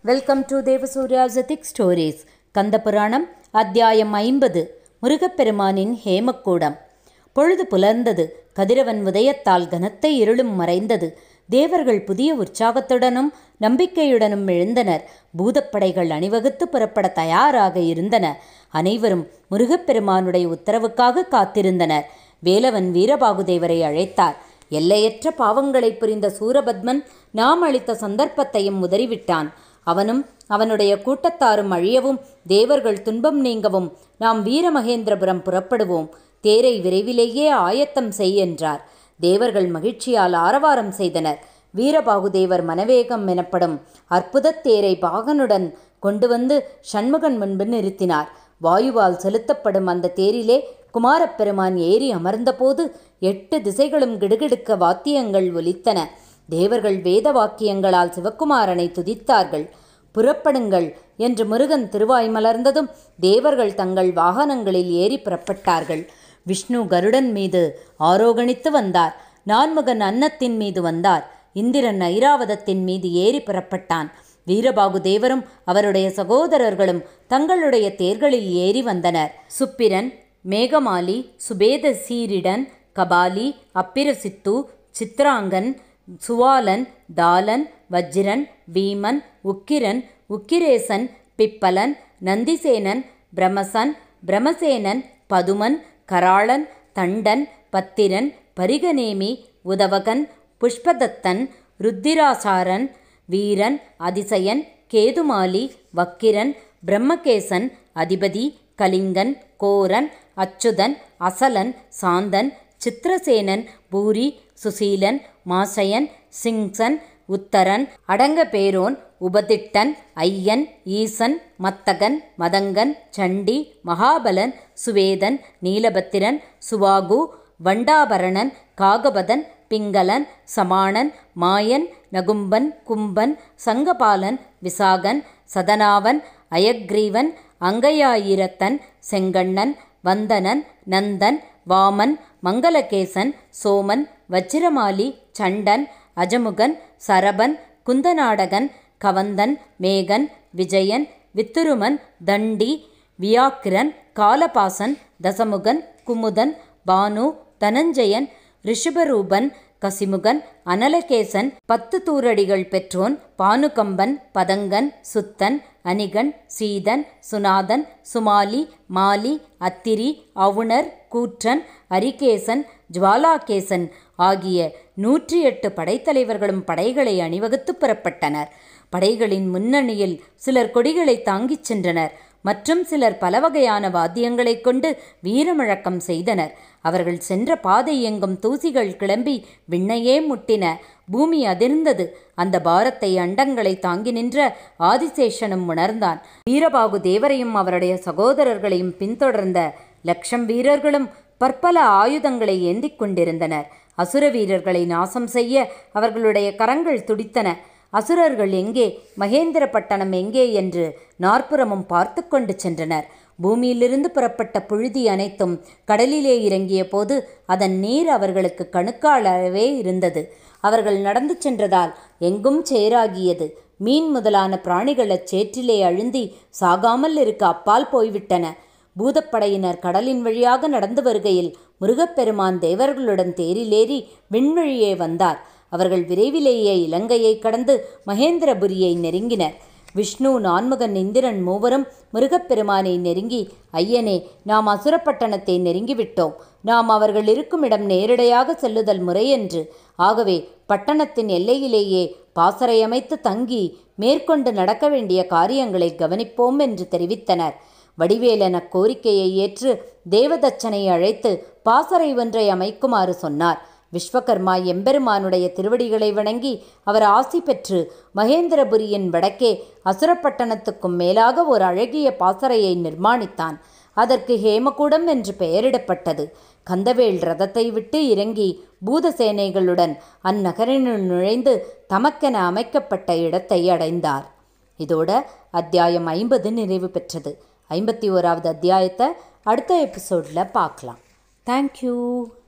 welcome to தேவசூர்யாசதிக் stories Kandapuranam அத்தியாயம் ஐம்பது முருகப்பெருமானின் ஹேமக்கூடம் பொழுது புலர்ந்தது கதிரவன் உதயத்தால் கனத்த இருளும் மறைந்தது தேவர்கள் புதிய உற்சாகத்துடனும் நம்பிக்கையுடனும் எழுந்தனர் பூதப்படைகள் அணிவகுத்து புறப்பட தயாராக இருந்தன அனைவரும் முருகப்பெருமானுடைய உத்தரவுக்காக காத்திருந்தனர் வேலவன் வீரபாகுதேவரை அழைத்தார் எல்லையற்ற பாவங்களை புரிந்த சூரபத்மன் நாம் அளித்த சந்தர்ப்பத்தையும் உதறிவிட்டான் அவனும் அவனுடைய கூட்டத்தாரும் அழியவும் தேவர்கள் துன்பம் நீங்கவும் நாம் வீரமகேந்திரபுரம் புறப்படுவோம் தேரை விரைவிலேயே ஆயத்தம் செய் என்றார் தேவர்கள் மகிழ்ச்சியால் ஆரவாரம் செய்தனர் வீரபாகுதேவர் மனவேகம் எனப்படும் அற்புதத் தேரை பாகனுடன் கொண்டு வந்து சண்முகன் முன்பு நிறுத்தினார் வாயுவால் செலுத்தப்படும் அந்த தேரிலே குமாரப்பெருமான் ஏறி அமர்ந்தபோது எட்டு திசைகளும் கிடுகிடுக்க வாத்தியங்கள் ஒலித்தன தேவர்கள் வேத வாக்கியங்களால் சிவக்குமாரனை துதித்தார்கள் புறப்படுங்கள் என்று முருகன் திருவாய் மலர்ந்ததும் தேவர்கள் தங்கள் வாகனங்களில் ஏறி புறப்பட்டார்கள் விஷ்ணு கருடன் மீது ஆரோகணித்து வந்தார் நான்முகன் அன்னத்தின் மீது வந்தார் இந்திரன் ஐராவதத்தின் மீது ஏறி புறப்பட்டான் வீரபாகு தேவரும் அவருடைய சகோதரர்களும் தங்களுடைய தேர்களில் ஏறி வந்தனர் சுப்பிரன் மேகமாலி சுபேத சீரிடன் கபாலி அப்பிரசித்து சித்ராங்கன் சுவாலன் தாலன் வஜ்ரன் வீமன் உக்கிரன் உக்கிரேசன் பிப்பலன் நந்திசேனன் பிரமசன் பிரமசேனன் பதுமன் கராளன் தண்டன் பத்திரன் பரிகநேமி உதவகன் புஷ்பதத்தன் ருத்திராசாரன் வீரன் அதிசயன் கேதுமாலி வக்கிரன் பிரம்மகேசன் அதிபதி கலிங்கன் கோரன் அச்சுதன் அசலன் சாந்தன் சித்திரசேனன் பூரி சுசீலன் மாசயன் சிங்சன் உத்தரன் அடங்கபேரோன் உபதிட்டன் ஐயன் ஈசன் மத்தகன் மதங்கன் சண்டி மகாபலன் சுவேதன் நீலபத்திரன் சுவாகு வண்டாபரணன் காகபதன் பிங்களன் சமானன் மாயன் நகும்பன் கும்பன் சங்கபாலன் விசாகன் சதனாவன் அயக்ரீவன் அங்கையாயிரத்தன் செங்கண்ணன் வந்தனன் நந்தன் வாமன் மங்களகேசன் சோமன் வச்சிரமாலி சண்டன் அஜமுகன் சரபன் குந்தநாடகன் கவந்தன் மேகன் விஜயன் வித்துருமன் தண்டி வியாக்கிரன் காலபாசன் தசமுகன் குமுதன் பானு தனஞ்சயன் ரிஷபரூபன் கசிமுகன் அனலகேசன் பத்து தூரடிகள் பெற்றோன் பானுகம்பன் பதங்கன் சுத்தன் அனிகன் சீதன் சுனாதன் சுமாலி மாலி அத்திரி அவுணர் கூற்றன் அரிகேசன் ஜுவாலாகேசன் ஆகிய நூற்றி எட்டு படைத்தலைவர்களும் படைகளை அணிவகுத்து புறப்பட்டனர் படைகளின் முன்னணியில் சிலர் கொடிகளை தாங்கிச் சென்றனர் மற்றும் சிலர் பல வகையான வாத்தியங்களைக் கொண்டு வீரமுழக்கம் செய்தனர் அவர்கள் சென்ற பாதை எங்கும் தூசிகள் கிளம்பி விண்ணையே முட்டின பூமி அதிர்ந்தது அந்த பாரத்தை அண்டங்களை தாங்கி நின்ற ஆதிசேஷனும் உணர்ந்தான் வீரபாகு தேவரையும் அவருடைய சகோதரர்களையும் பின்தொடர்ந்த லட்சம் வீரர்களும் பற்பல ஆயுதங்களை ஏந்திக் கொண்டிருந்தனர் அசுர வீரர்களை நாசம் செய்ய அவர்களுடைய கரங்கள் துடித்தன அசுரர்கள் எங்கே மகேந்திரப்பட்டணம் எங்கே என்று நாற்புறமும் பார்த்து கொண்டு சென்றனர் பூமியிலிருந்து புறப்பட்ட புழுதி அனைத்தும் கடலிலே இறங்கிய போது அதன் நீர் அவர்களுக்கு கணுக்காளவே இருந்தது அவர்கள் நடந்து சென்றதால் எங்கும் சேராகியது மீன் முதலான பிராணிகள் அச்சேற்றிலே அழுந்தி சாகாமல் இருக்க அப்பால் போய்விட்டன பூதப்படையினர் கடலின் வழியாக நடந்து வருகையில் முருகப்பெருமான் தேவர்களுடன் தேரிலேறி விண்வழியே வந்தார் அவர்கள் விரைவிலேயே இலங்கையை கடந்து மகேந்திரபுரியை நெருங்கினர் விஷ்ணு நான்முகன் இந்திரன் மூவரும் முருகப்பெருமானை நெருங்கி ஐயனே நாம் அசுரப்பட்டணத்தை நெருங்கிவிட்டோம் நாம் அவர்கள் இருக்கும் இடம் நேரடியாக செல்லுதல் முறையென்று ஆகவே பட்டணத்தின் எல்லையிலேயே பாசறை அமைத்து தங்கி மேற்கொண்டு நடக்க வேண்டிய காரியங்களை கவனிப்போம் என்று தெரிவித்தனர் வடிவேலன் அக்கோரிக்கையை ஏற்று தேவதச்சனை அழைத்து பாசறை ஒன்றை அமைக்குமாறு சொன்னார் விஸ்வகர்மா எம்பெருமானுடைய திருவடிகளை வணங்கி அவர் ஆசி பெற்று மகேந்திரபுரியின் வடக்கே அசுரப்பட்டணத்துக்கும் மேலாக ஒரு அழகிய பாசறையை நிர்மாணித்தான் அதற்கு ஹேமகூடம் என்று பெயரிடப்பட்டது கந்தவேல் ரதத்தை விட்டு இறங்கி பூதசேனைகளுடன் அந்நகரினுள் நுழைந்து தமக்கென அமைக்கப்பட்ட இடத்தை அடைந்தார் இதோட அத்தியாயம் ஐம்பது நிறைவு பெற்றது ஐம்பத்தி ஓராவது அத்தியாயத்தை அடுத்த எபிசோடில் பார்க்கலாம் தேங்க்யூ